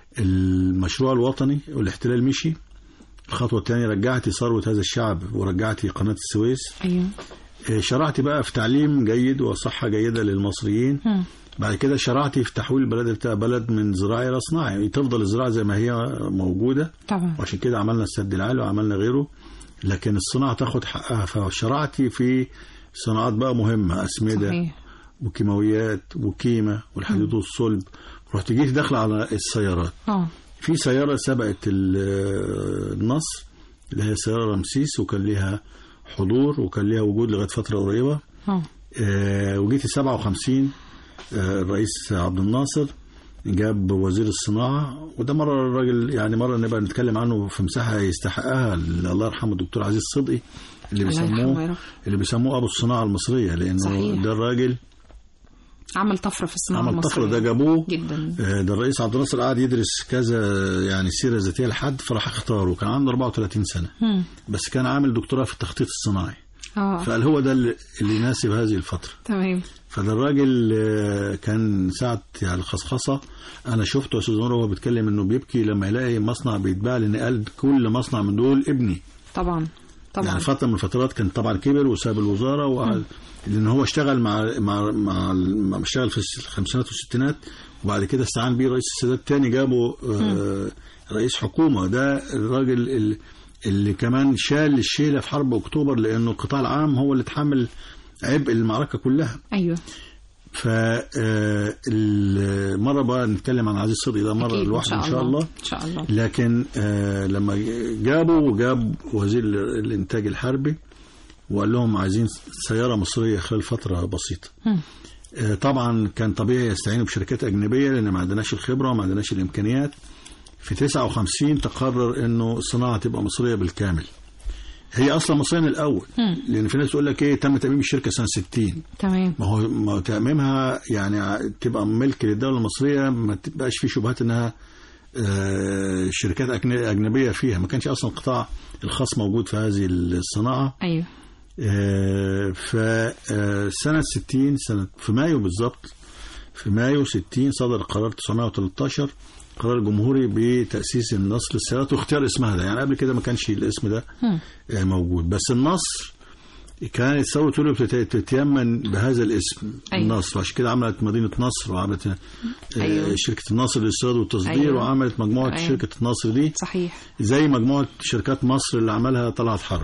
المشروع الوطني والاحتلال مشي الخطوه الثانيه رجعتي ثروه هذا الشعب ورجعتي قناه السويس ايوه اه، شرعتي بقى في تعليم جيد وصحه جيده للمصريين مم. بعد كده شرعتي في تحويل البلد بتاع بلد من زراعي الى صناعي يعني تفضل الزراعه زي ما هي موجوده طبعا وعشان كده عملنا السد العالي وعملنا غيره لكن الصناعه تاخد حقها فشرعتي في صناعات بقى مهمه اسمده صحيح وكيماويات وكيمة والحديد والصلب رحت جيت داخل على السيارات اه في سيارة سبقت ال- النصر اللي هي سيارة رمسيس وكان ليها حضور وكان ليها وجود لغاية فترة قريبة اه آه، وجيت 57 آه، الرئيس عبد الناصر جاب وزير الصناعة وده مرة الراجل يعني مرة نبقى نتكلم عنه في مساحة يستحقها الله يرحمه الدكتور عزيز صدقي اللي الله يرحمه يا بيسموه رب. اللي بيسموه أبو الصناعة المصرية لأنه صحيح. ده الراجل عمل طفره في الصناعه عمل طفرة المصريه ده جابوه جدا آه، ده الرئيس عبد الناصر قعد يدرس كذا يعني سيرة ذاتية لحد فراح اختاره كان عنده 34 سنة مم. بس كان عامل دكتوراه في التخطيط الصناعي اه فقال هو ده اللي اللي يناسب هذه الفترة تمام فده الراجل آه، كان ساعة يعني الخصخصة أنا شفته يا أستاذ نور وهو بيتكلم إنه بيبكي لما يلاقي مصنع بيتباع لأن قال كل مصنع من دول ابني طبعا طبعا يعني فترة من الفترات كان طبعا كبر وساب الوزارة وقعد لأن هو اشتغل مع مع مع, مع اشتغل في الخمسينات والستينات وبعد كده استعان بيه رئيس السادات تاني جابه آه، رئيس حكومة ده الراجل ال- اللي كمان شال الشيلة في حرب أكتوبر لأنه القطاع العام هو اللي اتحمل عبء المعركة كلها ايوه فالمرة بقى نتكلم عن عزيز صدقي ده مرة أكيد، لوحده إن شاء الله ان شاء الله لكن آه لما جابوا وجاب وزير الانتاج الحربي وقال لهم عايزين سياره مصريه خلال فتره بسيطه مم. آه، طبعا كان طبيعي يستعينوا بشركات اجنبيه لان ما عندناش الخبره وما عندناش الامكانيات في 59 تقرر انه الصناعه تبقى مصريه بالكامل هي اصلا مصريه من الاول مم. لان في ناس تقول لك ايه تم تاميم الشركه سنه 60 تمام ما هو ما هو تاميمها يعني ع- تبقى ملك للدوله المصريه ما تبقاش في شبهات انها آه، شركات أجن- اجنبيه فيها ما كانش اصلا القطاع الخاص موجود في هذه الصناعه ايوه فسنة 60 سنة في مايو بالظبط في مايو 60 صدر قرار 913 قرار جمهوري بتأسيس النصر للسيارات واختيار اسمها ده يعني قبل كده ما كانش الاسم ده مم. آه، موجود بس النصر كانت ثورة يوليو بتت- تتيمن بهذا الاسم أيوة. النصر عشان كده عملت مدينة نصر وعملت آه، أيوة. شركة النصر للاستيراد والتصدير أيوة. وعملت مجموعة أيوة. شركة النصر دي صحيح زي مجموعة شركات مصر اللي عملها طلعت حرب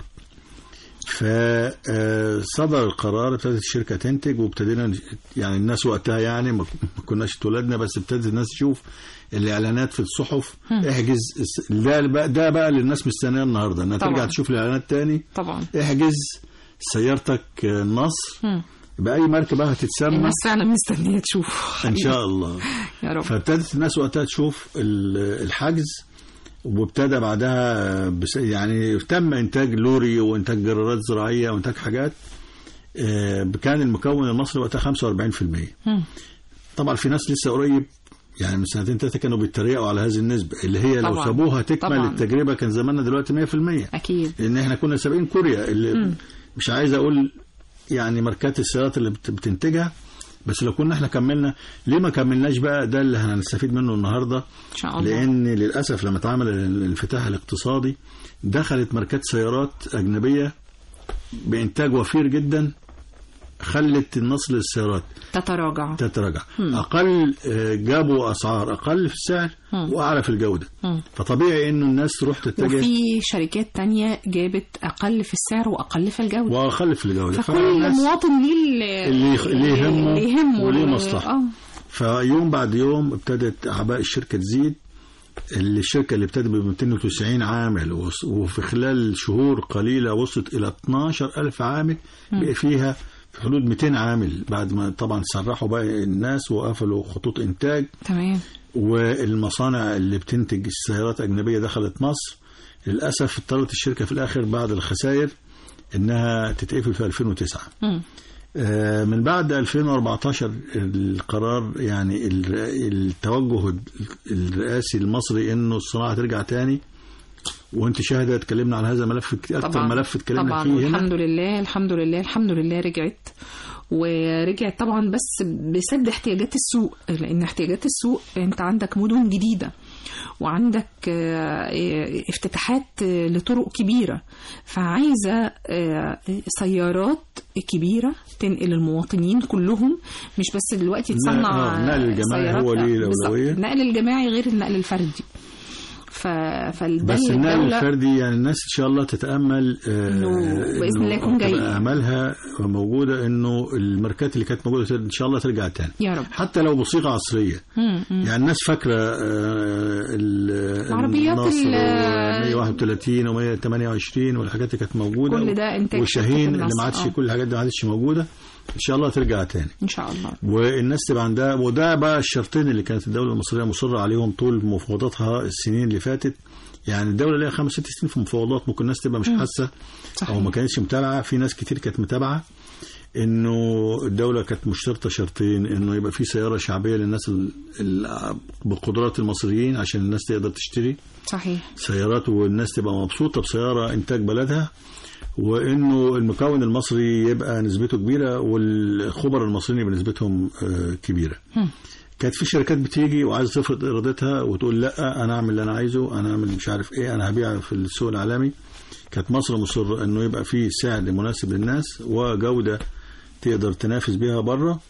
فصدر القرار ابتدت الشركة تنتج وابتدينا ن- يعني الناس وقتها يعني ما ما كناش اتولدنا بس ابتدت الناس تشوف الإعلانات في الصحف احجز الس- ده بقى, ده بقى اللي الناس مستنياه النهارده انها طبعا. ترجع تشوف الإعلانات تاني طبعا احجز سيارتك آه، النصر مم. بأي ماركة بقى هتتسمى الناس فعلا مستنيه تشوف إن شاء الله يا رب فابتدت الناس وقتها تشوف ال- الحجز وابتدى بعدها بس يعني تم انتاج لوري وانتاج جرارات زراعيه وانتاج حاجات آه، كان المكون المصري وقتها 45% مم. طبعا في ناس لسه قريب يعني من سنتين ثلاثه كانوا بيتريقوا على هذه النسبه اللي هي لو طبعاً. سابوها تكمل طبعاً. التجربه كان زماننا دلوقتي 100% اكيد لان احنا كنا سابقين كوريا اللي مش عايز اقول يعني ماركات السيارات اللي بت- بتنتجها بس لو كنا احنا كملنا ليه ما كملناش بقى ده اللي هنستفيد منه النهارده ان شاء الله لان للاسف لما اتعمل الانفتاح الاقتصادي دخلت ماركات سيارات اجنبيه بانتاج وفير جدا خلت النصر للسيارات تتراجع تتراجع اقل آه، جابوا اسعار اقل في السعر مم. واعلى في الجوده مم. فطبيعي انه الناس تروح تتجه وفي شركات تانية جابت اقل في السعر واقل في الجوده واقل في الجوده فكل فالناس- مواطن ليه اللي يخ- اللي يهمه اللي يهمه وليه ال- مصلحة. اه فيوم بعد يوم ابتدت اعباء الشركه تزيد اللي الشركه اللي ابتدت ب 290 عامل وص- وفي خلال شهور قليله وصلت الى 12000 عامل بقى فيها في حدود 200 عامل بعد ما طبعا سرحوا بقى الناس وقفلوا خطوط انتاج تمام والمصانع اللي بتنتج السيارات أجنبية دخلت مصر للأسف اضطرت الشركة في الآخر بعد الخسائر إنها تتقفل في 2009 مم. آه، من بعد 2014 القرار يعني ال- التوجه الرئاسي المصري إنه الصناعة ترجع تاني وانت شاهده اتكلمنا عن هذا الملف كتير اكتر طبعا ملف اتكلمنا طبعا فيه هنا الحمد لله الحمد لله الحمد لله رجعت ورجعت طبعا بس بسد احتياجات السوق لان احتياجات السوق انت عندك مدن جديده وعندك آه، آه، افتتاحات آه، لطرق كبيره فعايزه آه، سيارات كبيره تنقل المواطنين كلهم مش بس دلوقتي النقل- تصنع آه، النقل الجماعي سيارات، هو لا، ليه بالظبط. الأولوية. النقل الجماعي غير النقل الفردي ف... فالده بس اللي النقل الدولة- الفردي يعني الناس ان شاء الله تتامل آه، إنه بإذن إنه الله يكون جاي. تبقى امالها موجوده انه الماركات اللي كانت موجوده ان شاء الله ترجع تاني يا رب حتى لو بصيغه عصريه مم، مم. يعني الناس فاكره آه، ال- العربيات النصر ال- و131 و128 والحاجات اللي كانت موجوده كل ده إنتاج وشاهين شركة اللي ما النصر، عادش آه. كل الحاجات دي ما عادش موجوده ان شاء الله ترجع تاني ان شاء الله والناس تبقى عندها وده بقى الشرطين اللي كانت الدوله المصريه مصره عليهم طول مفاوضاتها السنين اللي فاتت يعني الدوله ليها خمس ست سنين في مفاوضات ممكن الناس تبقى مش حاسه صحيح. او ما كانتش متابعه في ناس كتير كانت متابعه انه الدوله كانت مشترطه شرطين انه يبقى في سياره شعبيه للناس ال- ال- بقدرات المصريين عشان الناس تقدر تشتري صحيح سيارات والناس تبقى مبسوطه بسياره انتاج بلدها وانه المكون المصري يبقى نسبته كبيره والخبر المصريين يبقى نسبتهم آه، كبيره. كانت في شركات بتيجي وعايزه تفرض ارادتها وتقول لا انا اعمل اللي انا عايزه انا اعمل مش عارف ايه انا هبيع في السوق العالمي. كانت مصر مصره انه يبقى في سعر مناسب للناس وجوده تقدر تنافس بيها بره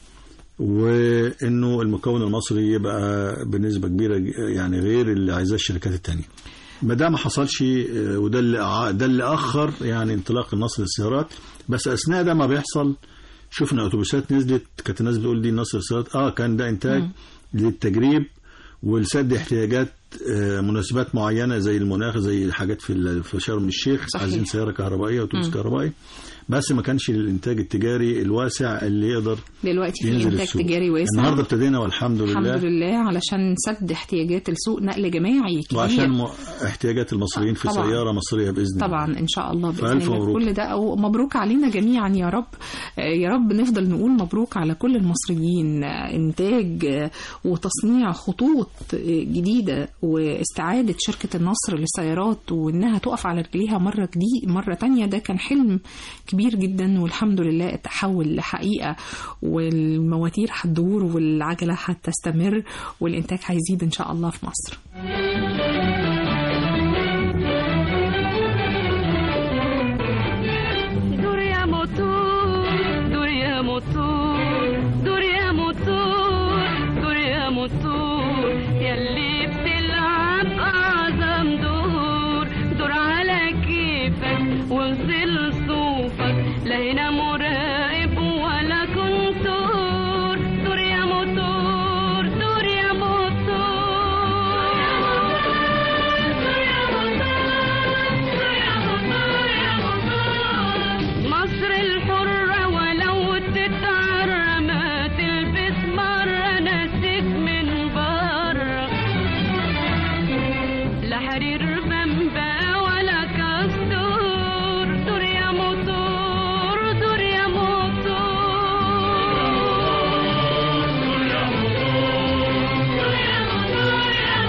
وانه المكون المصري يبقى بنسبه كبيره يعني غير اللي عايزاه الشركات التانية. ما ده ما حصلش آه، وده اللي أع- ده اللي اخر يعني انطلاق النصر للسيارات بس اثناء ده ما بيحصل شفنا اتوبيسات نزلت كانت الناس بتقول دي نصر للسيارات اه كان ده انتاج للتجريب ولسد احتياجات آه، مناسبات معينه زي المناخ زي حاجات في ال- في شرم الشيخ صحيح. عايزين سياره كهربائيه واتوبيس كهربائي بس ما كانش الانتاج التجاري الواسع اللي يقدر دلوقتي في ينزل انتاج السوق تجاري واسع النهارده ابتدينا والحمد الحمد لله لله علشان سد احتياجات السوق نقل جماعي كبير وعشان م- احتياجات المصريين في طبعاً. سياره مصريه باذن الله طبعا ان شاء الله باذن فألف الله مبروك. كل ده او مبروك علينا جميعا يا رب آه، يا رب نفضل نقول مبروك على كل المصريين آه، انتاج آه، وتصنيع خطوط آه، جديده واستعاده شركه النصر للسيارات وانها تقف على رجليها مره جديد مره تانية ده كان حلم كبير جدا والحمد لله تحول لحقيقه والمواتير هتدور والعجله هتستمر والانتاج هيزيد ان شاء الله في مصر دور يا موتور دور يا موتور دور يا موتور دور يا موتور يلي بتلعب أعظم دور دور على كيفك وانزل صوفك لا هنا مراقب ولا كنتور دور يا موتور دور يا موتور دور يا موتور يا موتور يا موتور مصر الحرة ولو تتعرى ما تلبس مرة ناسك من بره لا حرير بمبا ولا كاستور دور يا موتور دور يا موتور دور يا موتور دور يا موتور يا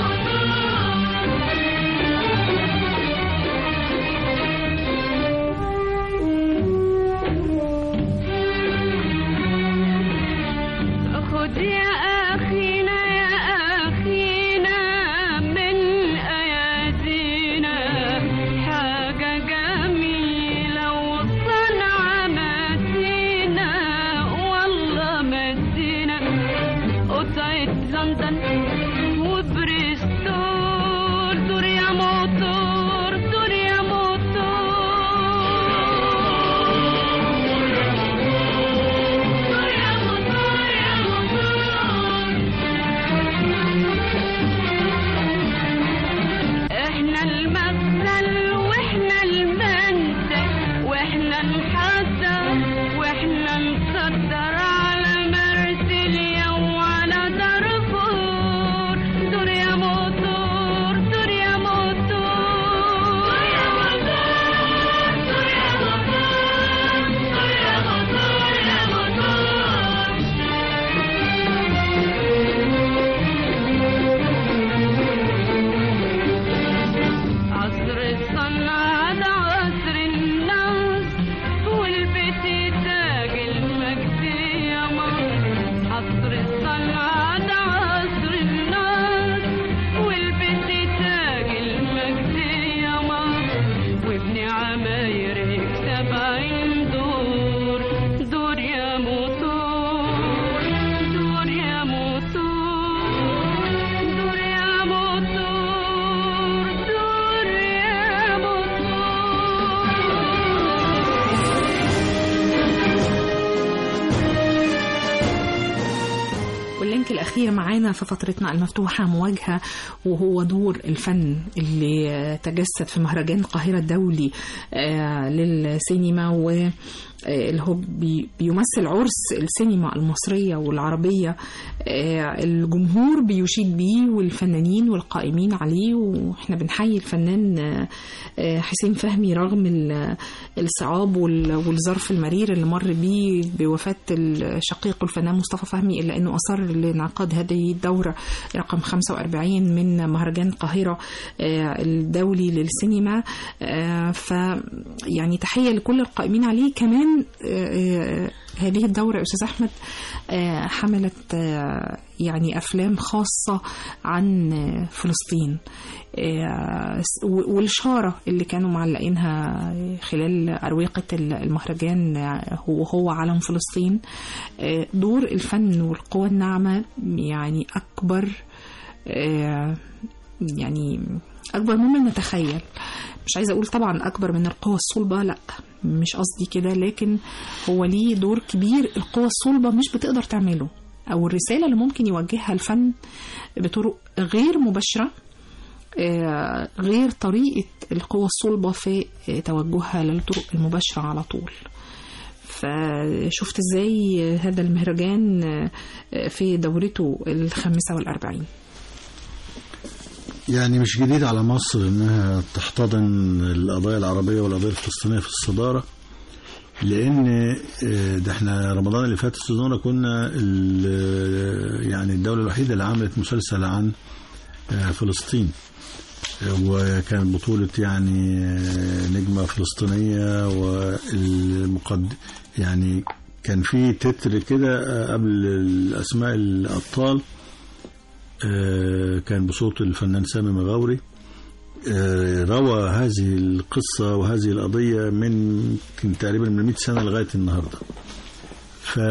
خد يا أخينا يا أخينا من أيادينا حاجة جميلة وصنعة مدينة والله مدينة قطعة لندن وبريستول دور يا موتور دور يا موتور دور يا موتور يا موتور احنا المثل واحنا المنتج واحنا نحضر واحنا نصدر على مرسيليا وعلى دارفور دور يا موتور دور يا موتور دور يا موتور دور يا موتور دور يا موتور يا موتور عصر الصنعة ده عصر الناس والبيت تاج المجد يا مصر عصر الصنعة ده عصر الناس والبيت تاج المجد يا مصر وابن عماير يكسب عين دور دور يا موتور دور يا موتور دور يا موتور دور يا موتور واللينك الأخير معانا في فترتنا المفتوحة مواجهة وهو دور الفن اللي آه، تجسد في مهرجان القاهرة الدولي آه، للسينما و آه، اللي هو بي- بيمثل عرس السينما المصرية والعربية آه، الجمهور بيشيد بيه والفنانين والقائمين عليه واحنا بنحيي الفنان آه، آه، حسين فهمي رغم ال- الصعاب وال- والظرف المرير اللي مر بيه بوفاة الشقيق الفنان مصطفى فهمي إلا أنه أصر لانعقاد هذه الدورة رقم 45 من مهرجان القاهرة آه، الدولي للسينما آه، ف يعني تحية لكل القائمين عليه كمان آه، آه، هذه الدورة يا أستاذ أحمد آه، حملت آه، يعني أفلام خاصة عن آه، فلسطين آه، و- والشارة اللي كانوا معلقينها خلال أروقة المهرجان آه، هو هو علم فلسطين آه، دور الفن والقوى الناعمة يعني أكبر آه، يعني أكبر مما نتخيل مش عايزة أقول طبعا أكبر من القوى الصلبة لا مش قصدي كده لكن هو ليه دور كبير القوى الصلبة مش بتقدر تعمله أو الرسالة اللي ممكن يوجهها الفن بطرق غير مباشرة آه، غير طريقة القوى الصلبة في آه، توجهها للطرق المباشرة على طول فشفت ازاي هذا المهرجان آه، في دورته الخامسة والأربعين يعني مش جديد على مصر انها تحتضن القضايا العربيه والقضايا الفلسطينيه في الصداره لان آه، ده احنا رمضان اللي فات الصداره كنا ال- يعني الدوله الوحيده اللي عملت مسلسل عن آه، فلسطين آه، وكان بطولة يعني آه، نجمة فلسطينية والمقد يعني كان في تتر كده آه، قبل الأسماء الأبطال آه، كان بصوت الفنان سامي مغاوري آه، روى هذه القصة وهذه القضية من يمكن تقريبا من 100 سنة لغاية النهاردة ف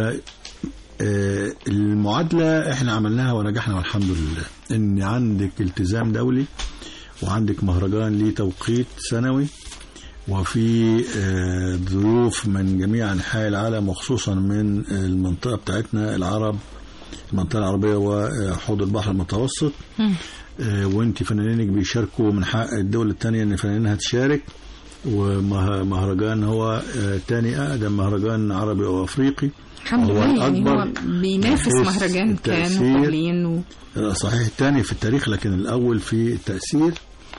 آه، المعادلة احنا عملناها ونجحنا والحمد لله ان عندك التزام دولي وعندك مهرجان ليه توقيت سنوي وفي آه، ضيوف من جميع انحاء العالم وخصوصا من المنطقة بتاعتنا العرب المنطقة العربية وحوض البحر المتوسط آه، وانت فنانينك بيشاركوا من حق الدول التانية ان فنانينها تشارك ومهرجان هو آه، تاني اقدم مهرجان عربي او افريقي الحمد هو لله يعني هو الأكبر بينافس من حيث مهرجان كان التأثير. وبرلين و... صحيح الثاني في التاريخ لكن الأول في التأثير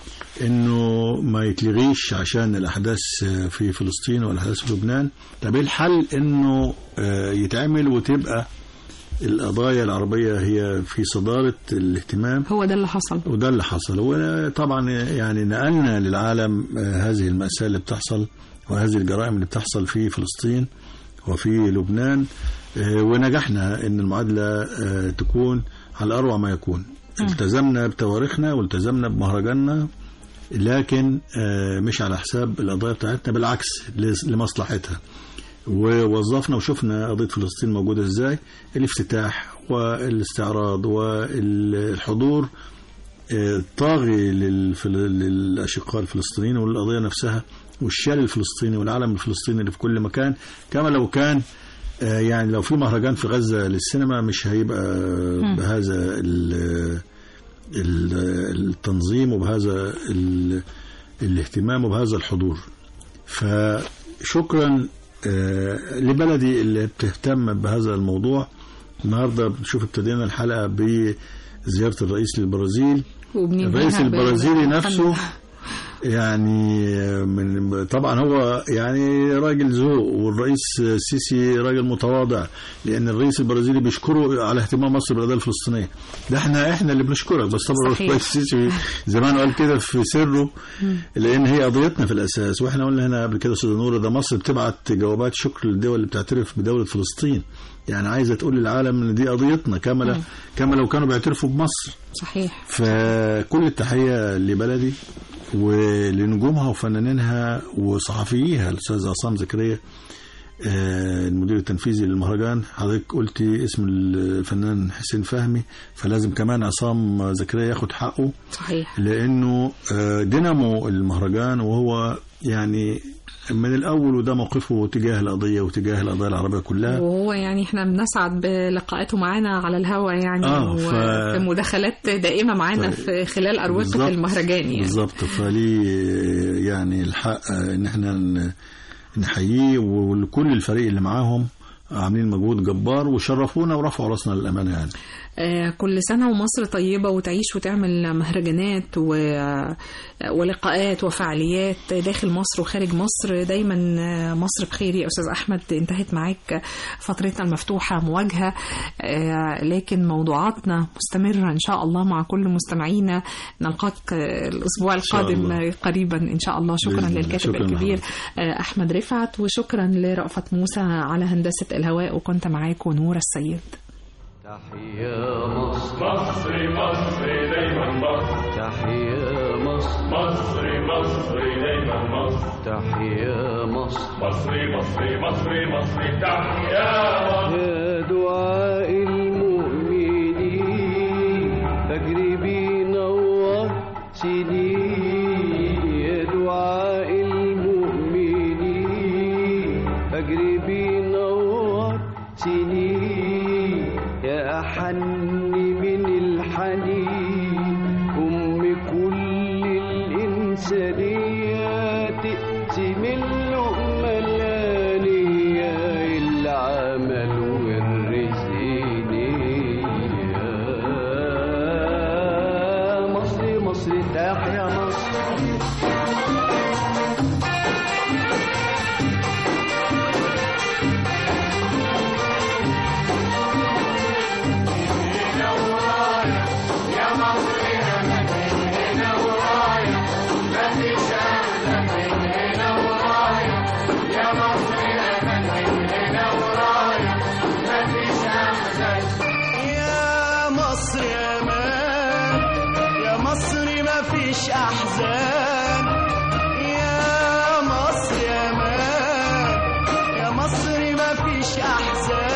انه ما يتلغيش عشان الاحداث في فلسطين والاحداث في لبنان طب ايه الحل انه آه، يتعمل وتبقى القضايا العربيه هي في صداره الاهتمام هو ده اللي حصل وده اللي حصل وطبعا يعني نقلنا للعالم آه، هذه المأساة اللي بتحصل وهذه الجرائم اللي بتحصل في فلسطين وفي لبنان آه، ونجحنا ان المعادلة آه، تكون على أروع ما يكون التزمنا بتواريخنا والتزمنا بمهرجاننا لكن آه، مش على حساب القضايا بتاعتنا بالعكس لس- لمصلحتها ووظفنا وشفنا قضية فلسطين موجودة ازاي الافتتاح والاستعراض والحضور آه، طاغي للفل- للأشقاء الفلسطينيين والقضية نفسها والشال الفلسطيني والعالم الفلسطيني اللي في كل مكان كما لو كان آه، يعني لو في مهرجان في غزة للسينما مش هيبقى بهذا ال- ال- التنظيم وبهذا ال- الاهتمام وبهذا الحضور فشكرا آه، لبلدي اللي بتهتم بهذا الموضوع النهارده بنشوف ابتدينا الحلقه بزياره الرئيس للبرازيل وبننهيها الرئيس بال- البرازيلي نفسه يعني من طبعا هو يعني راجل ذوق والرئيس السيسي راجل متواضع لان الرئيس البرازيلي بيشكره على اهتمام مصر بالقضيه الفلسطينيه ده احنا احنا اللي بنشكرك بس طبعا صحيح. الرئيس السيسي زمان قال كده في سره لان هي قضيتنا في الاساس واحنا قلنا هنا قبل كده استاذ نور ده مصر بتبعت جوابات شكر للدول اللي بتعترف بدوله فلسطين يعني عايزه تقول للعالم ان دي قضيتنا كما لا- كما لو كانوا بيعترفوا بمصر صحيح فكل التحية لبلدي ولنجومها وفنانينها وصحفييها الأستاذ عصام زكريا آه، المدير التنفيذي للمهرجان حضرتك قلتي اسم الفنان حسين فهمي فلازم كمان عصام زكريا ياخد حقه صحيح لأنه آه، دينامو المهرجان وهو يعني من الأول وده موقفه تجاه القضية وتجاه القضايا العربية كلها وهو يعني احنا بنسعد بلقاءاته معانا على الهوا يعني آه، ف- وفي مداخلات دائمة معانا طيب. في خلال أروقة بالظبط. المهرجان يعني بالظبط فليه يعني الحق ان احنا ن- نحييه ولكل الفريق اللي معاهم عاملين مجهود جبار وشرفونا ورفعوا راسنا للامانه يعني آه، كل سنة ومصر طيبة وتعيش وتعمل مهرجانات و... ولقاءات وفعاليات داخل مصر وخارج مصر دايما آه، مصر بخير يا أستاذ أحمد انتهت معاك فترتنا المفتوحة مواجهة آه، لكن موضوعاتنا مستمرة إن شاء الله مع كل مستمعينا نلقاك آه، الأسبوع شاء القادم الله. قريبا إن شاء الله شكرا بإذن الله. للكاتب شكراً الكبير لحضرتك. آه، أحمد رفعت وشكرا لرأفت موسى على هندسة الهواء وكنت معاكم نور السيد تحيا مصر مصر مصر دايما مصر تحيا مصر مصر مصر دايما مصر تحيا مصر مصر مصر مصر مصر تحيا مصر يا دعاء المؤمنين فاجري بنور سنين يا دعاء المؤمنين فاجري بنور سنين يا أحن من الحنين أم كل الإنسانية تقسم اللقمة الآنية العمل والرزق نية مصر مصر تحيا مصر يا مصر يا مان يا مصر ما فيش احزان يا مصر يا مان يا مصر ما فيش احزان